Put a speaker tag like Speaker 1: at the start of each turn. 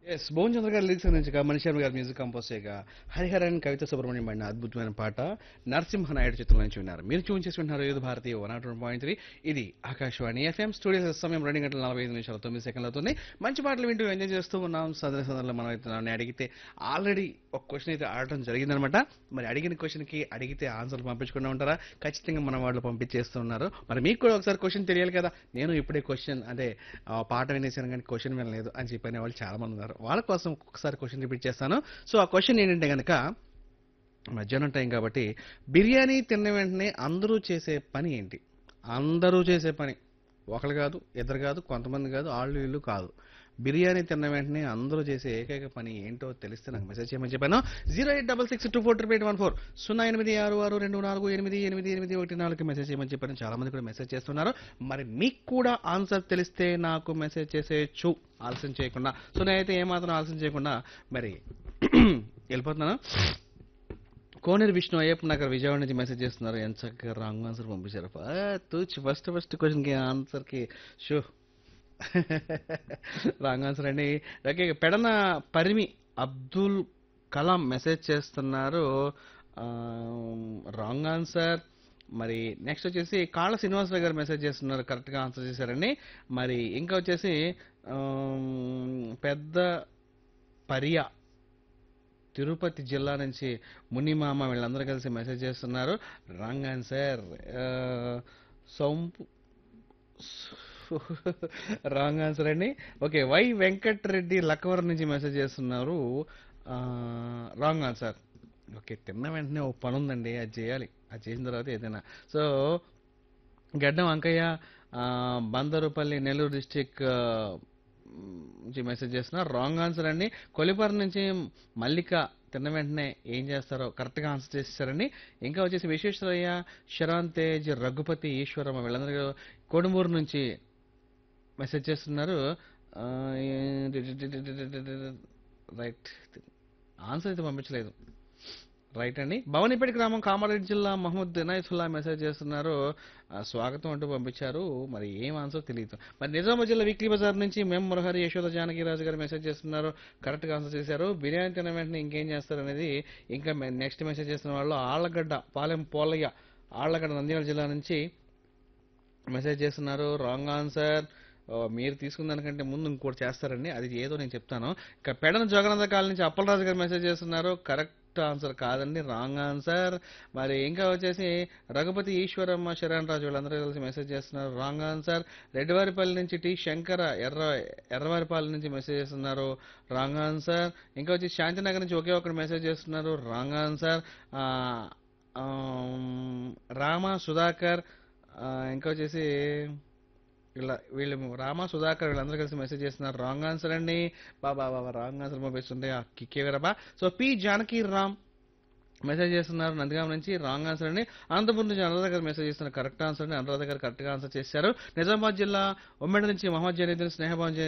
Speaker 1: yes Bhuvan చంద్ర గారి lyrics అందించగా మణిశర్మ గారి మ్యూజిక్ కంపోజ్ చేయగా హరిహరన్ కవిత సుబ్రహ్మణ్యం పడిన అద్భుతమైన పాట నరసింహనాయుడు చిత్రం నుంచి విన్నారు మీరు చూన్ చేసి విన్నారు youth Bharati one naught one point three ఇది ఆకాశవాణి ఎఫ్ఎం స్టూడియో సమయం రెండు గంటల నలభై ఐదు నిమిషాలు తొమ్మిది సెకండ్లు అవుతుంది మంచి పాటలు వింటూ ఎంజాయ్ చేస్తూ ఉన్నాం సదర సదరలో మనం అయితే నన్ను అడిగితే ఆల్రెడీ ఒక క్వశ్చన్ అయితే ఆడటం జరిగిందనమాట మరి అడిగిన క్వశ్చన్కి అడిగితే ఆన్సర్లు పంపించకుండా ఉంటారా ఖచ్చితంగా మన వాళ్ళు పంపించేస్తున్నారు మరి మీకు కూడా ఒకసారి క్వశ్చన్ తెలియాలి కదా నేను ఇప్పుడే క్వశ్చన్ అదే ఆ, పాట వినేసాను కానీ క్వశ్చన్ వినలేదు అని చెప్పిన వాళ్ళు చాలా మంది ఉన్నారు వాళ్ళ కోసం ఒకసారి క్వశ్చన్ రిపీట్ చేస్తాను సో ఆ క్వశ్చన్ ఏంటంటే కనుక మధ్యాహ్నం టైం కాబట్టి బిర్యానీ తిన్న వెంటనే అందరూ చేసే పని ఏంటి అందరూ చేసే పని ఒకరు కాదు ఇద్దరు కాదు కొంతమంది కాదు ఆళ్ళు వీళ్ళు కాదు బిర్యానీ తిన్న వెంటనే అందరూ చేసే ఏకైక పని ఏంటో తెలిస్తే నాకు మెసేజ్ చేయమని చెప్పాను zero eight double six two four triple eight one four సున్నా ఎనిమిది ఆరు ఆరు రెండు నాలుగు ఎనిమిది ఎనిమిది ఎనిమిది ఒకటి నాలుగు మెసేజ్ చేయమని చెప్పాను చాలా మంది కూడా మెసేజ్ చేస్తున్నారు మరి మీకు కూడా ఆన్సర్ తెలిస్తే నాకు మెసేజ్ చేసేయచ్చు ఆలస్యం చేయకుండా సో నేనైతే ఏమాత్రం ఆలస్యం చేయకుండా మరి వెళ్ళిపోతున్నాను కోనేరు విష్ణు అయ్యప్ప నగర్ విజయవాడ నుంచి మెసేజ్ చేస్తున్నారు ఎంత చక్కగా రాంగ్ ఆన్సర్ పంపించారు తూచి ఫస్ట్ ఫస్ట్ క్వశ్చన్కి ఆన్సర్కి షో రాంగ్ ఆన్సర్ అండి ఓకే పెడన పరిమి అబ్దుల్ కలాం మెసేజ్ చేస్తున్నారు రాంగ్ ఆన్సర్ మరి నెక్స్ట్ వచ్చేసి కాళ్ళ శ్రీనివాసరావు గారు మెసేజ్ చేస్తున్నారు కరెక్ట్గా ఆన్సర్ చేశారండి మరి ఇంకా వచ్చేసి ఆమ్, పెద్ద పరియా తిరుపతి జిల్లా నుంచి మునిమామ వీళ్ళందరూ కలిసి మెసేజ్ చేస్తున్నారు wrong answer Sompu wrong answer అండి ఓకే వై వెంకటరెడ్డి లక్కవరం నుంచి మెసేజ్ చేస్తున్నారు రాంగ్ ఆన్సర్ ఓకే తిన్న వెంటనే ఓ పని ఉందండి అది చేయాలి అది చేసిన తర్వాత ఏదైనా సో గడ్డం అంకయ్య ఆ, బందరుపల్లి నెల్లూరు డిస్టిక్ నుంచి మెసేజ్ చేస్తున్నారు రాంగ్ ఆన్సర్ అండి కొలిపారు నుంచి మల్లిక తిన్న వెంటనే ఏం చేస్తారో కరెక్ట్గా ఆన్సర్ చేసేసారండి ఇంకా వచ్చేసి విశ్వేశ్వరయ్య శరాన్ తేజ్ రఘుపతి ఈశ్వరమ్మ వీళ్ళందరూ కోడుమూరు నుంచి మెసేజ్ చేస్తున్నారు రైట్ ఆన్సర్ అయితే పంపించలేదు రైట్ అండి భవనిపేట గ్రామం కామారెడ్డి జిల్లా మహమ్మద్ దినాయతుల్లా మెసేజ్ చేస్తున్నారు ఆ, స్వాగతం అంటూ పంపించారు మరి ఏం ఆన్సర్ తెలియదు మరి నిజామాబాద్ జిల్లా వీక్లీ బజార్ నుంచి మేం మురహరి యశోద జానకిరాజు గారు మెసేజ్ చేస్తున్నారు కరెక్ట్గా ఆన్సర్ చేశారు బిర్యానీ తిన వెంటనే ఇంకేం చేస్తారు అనేది ఇంకా నెక్స్ట్ మెసేజ్ చేస్తున్న వాళ్ళు ఆళ్ళగడ్డ పాలెం పోలయ్య ఆళ్ళగడ్డ నంద్యాల జిల్లా నుంచి మెసేజ్ చేస్తున్నారు రాంగ్ ఆన్సర్ ఓ, మీరు తీసుకున్న దానికంటే ముందు ఇంకోటి చేస్తారండి అది ఏదో నేను చెప్తాను ఇక పెడన జగనంద కాలనీ నుంచి అప్పలరాజు గారు మెసేజ్ చేస్తున్నారు కరెక్ట్ ఆన్సర్ కాదండి రాంగ్ ఆన్సర్ మరి ఇంకా వచ్చేసి రఘుపతి ఈశ్వరమ్మ శరణ్ రాజు వీళ్ళందరూ కలిసి మెసేజ్ చేస్తున్నారు రాంగ్ ఆన్సర్ రెడ్డివారిపల్లి నుంచి టి శంకర ఎర్ర ఎర్రవారిపల్లి నుంచి మెసేజ్ చేస్తున్నారు రాంగ్ ఆన్సర్ ఇంకా వచ్చి శాంతినగర్ నుంచి ఒకే ఒకటి మెసేజ్ చేస్తున్నారు రాంగ్ ఆన్సర్ రామ సుధాకర్ ఆ, ఇంకా వచ్చేసి వీళ్ళ వీళ్ళు రామ సుధాకర్ వీళ్ళందరూ కలిసి మెసేజ్ చేస్తున్నారు రాంగ్ ఆన్సర్ అండి బాబా బాబా రాంగ్ ఆన్సర్ పంపిస్తుంటే ఆ కిక్కే వేరబా so P Janaki Ram message చేస్తున్నారు నందిగాం నుంచి రాంగ్ ఆన్సర్ అండి అనంతపురం నుంచి అనురాధ గారు మెసేజ్ చేస్తున్నారు కరెక్ట్ ఆన్సర్ అండి అనురాధ గారు కరెక్ట్గా ఆన్సర్ చేశారు నిజామాబాద్ జిల్లా ఉమ్మడి నుంచి మహమ్మద్ జనీద్దీన్ స్నేహభావం